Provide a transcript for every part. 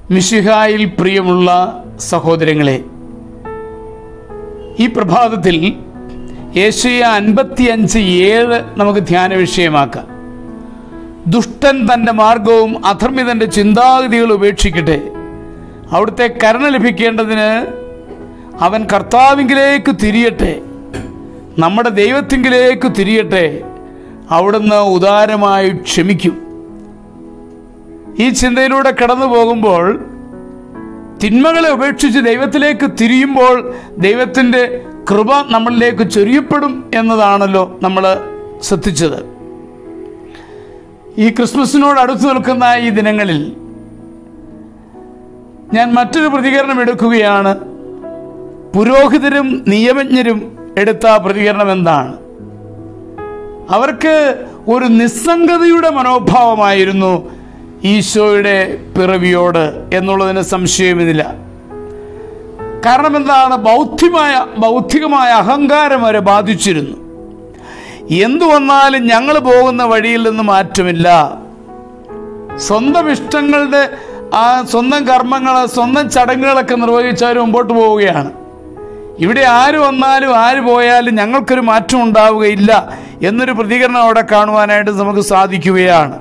മിശിഹായിൽ പ്രിയമുള്ള സഹോദരങ്ങളെ ഈ പ്രഭാതത്തിൽ ഏഷ്യ അൻപത്തിയഞ്ച് ഏഴ് നമുക്ക് ധ്യാന വിഷയമാക്കാം ദുഷ്ടൻ തൻ്റെ മാർഗവും അധർമ്മിതൻ്റെ ചിന്താഗതികൾ ഉപേക്ഷിക്കട്ടെ അവിടുത്തെ കരുണ ലഭിക്കേണ്ടതിന് അവൻ കർത്താവിങ്കിലേക്ക് തിരിയട്ടെ നമ്മുടെ ദൈവത്തിങ്കിലേക്ക് തിരിയട്ടെ അവിടുന്ന് ഉദാരമായി ക്ഷമിക്കും ഈ ചിന്തയിലൂടെ കടന്നു പോകുമ്പോൾ തിന്മകളെ ഉപേക്ഷിച്ച് ദൈവത്തിലേക്ക് തിരിയുമ്പോൾ ദൈവത്തിൻ്റെ കൃപ നമ്മളിലേക്ക് ചൊരിയപ്പെടും എന്നതാണല്ലോ നമ്മൾ ശ്രദ്ധിച്ചത് ഈ ക്രിസ്മസിനോട് അടുത്ത് നിൽക്കുന്ന ഈ ദിനങ്ങളിൽ ഞാൻ മറ്റൊരു പ്രതികരണം എടുക്കുകയാണ് പുരോഹിതരും നിയമജ്ഞരും എടുത്ത പ്രതികരണം എന്താണ് അവർക്ക് ഒരു നിസ്സംഗതയുടെ മനോഭാവമായിരുന്നു ഈശോയുടെ പിറവിയോട് എന്നുള്ളതിന് സംശയമില്ല കാരണം എന്താണ് ബൗദ്ധികമായ ബൗദ്ധികമായ അഹങ്കാരം അവരെ ബാധിച്ചിരുന്നു എന്തു വന്നാലും ഞങ്ങൾ പോകുന്ന വഴിയിൽ നിന്ന് മാറ്റമില്ല സ്വന്തം ഇഷ്ടങ്ങളുടെ ആ സ്വന്തം കർമ്മങ്ങൾ സ്വന്തം ചടങ്ങുകളൊക്കെ നിർവഹിച്ച് അവർ മുമ്പോട്ട് പോവുകയാണ് ഇവിടെ ആര് വന്നാലും ആര് പോയാലും ഞങ്ങൾക്കൊരു മാറ്റം ഉണ്ടാവുകയില്ല എന്നൊരു പ്രതികരണം അവിടെ കാണുവാനായിട്ട് നമുക്ക് സാധിക്കുകയാണ്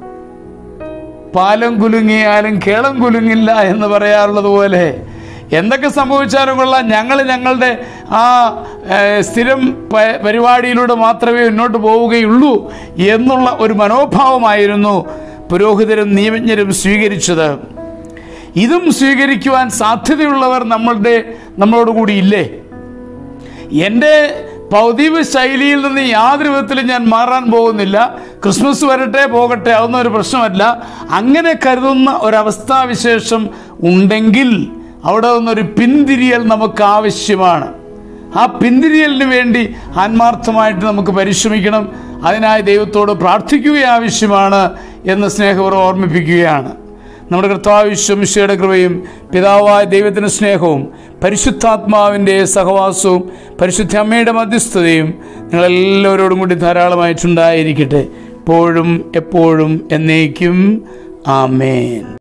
പാലം കുലുങ്ങിയാലും കേളം കുലുങ്ങില്ല എന്ന് പറയാറുള്ളത് പോലെ എന്തൊക്കെ സംഭവിച്ചാലും കൊള്ളാം ഞങ്ങൾ ഞങ്ങളുടെ ആ ഏഹ്, സ്ഥിരം പ- പരിപാടിയിലൂടെ മാത്രമേ മുന്നോട്ട് പോവുകയുള്ളൂ എന്നുള്ള ഒരു മനോഭാവമായിരുന്നു പുരോഹിതരും നിയമജ്ഞരും സ്വീകരിച്ചത് ഇതും സ്വീകരിക്കുവാൻ സാധ്യതയുള്ളവർ നമ്മളുടെ നമ്മളോട് കൂടി ഇല്ലേ എൻ്റെ ഭൗതിക ശൈലിയിൽ നിന്ന് യാതൊരു വിധത്തിലും ഞാൻ മാറാൻ പോകുന്നില്ല ക്രിസ്മസ് വരട്ടെ പോകട്ടെ അതൊന്നും ഒരു പ്രശ്നമല്ല അങ്ങനെ കരുതുന്ന ഒരവസ്ഥാവിശേഷം ഉണ്ടെങ്കിൽ അവിടെ നിന്നൊരു പിന്തിരിയൽ നമുക്ക് ആവശ്യമാണ് ആ പിന്തിരിയലിന് വേണ്ടി ആത്മാർത്ഥമായിട്ട് നമുക്ക് പരിശ്രമിക്കണം അതിനായി ദൈവത്തോട് പ്രാർത്ഥിക്കുക ആവശ്യമാണ് എന്ന് സ്നേഹപൂർവ്വം ഓർമ്മിപ്പിക്കുകയാണ് നമ്മുടെ കർത്താവിശ്വമിശയുടെ കൃപയും പിതാവായ ദൈവത്തിൻ്റെ സ്നേഹവും പരിശുദ്ധാത്മാവിൻ്റെ സഹവാസവും പരിശുദ്ധ അമ്മയുടെ മധ്യസ്ഥതയും നിങ്ങളെല്ലാവരോടും കൂടി ധാരാളമായിട്ടുണ്ടായിരിക്കട്ടെ എപ്പോഴും എപ്പോഴും എന്നേക്കും ആമേൻ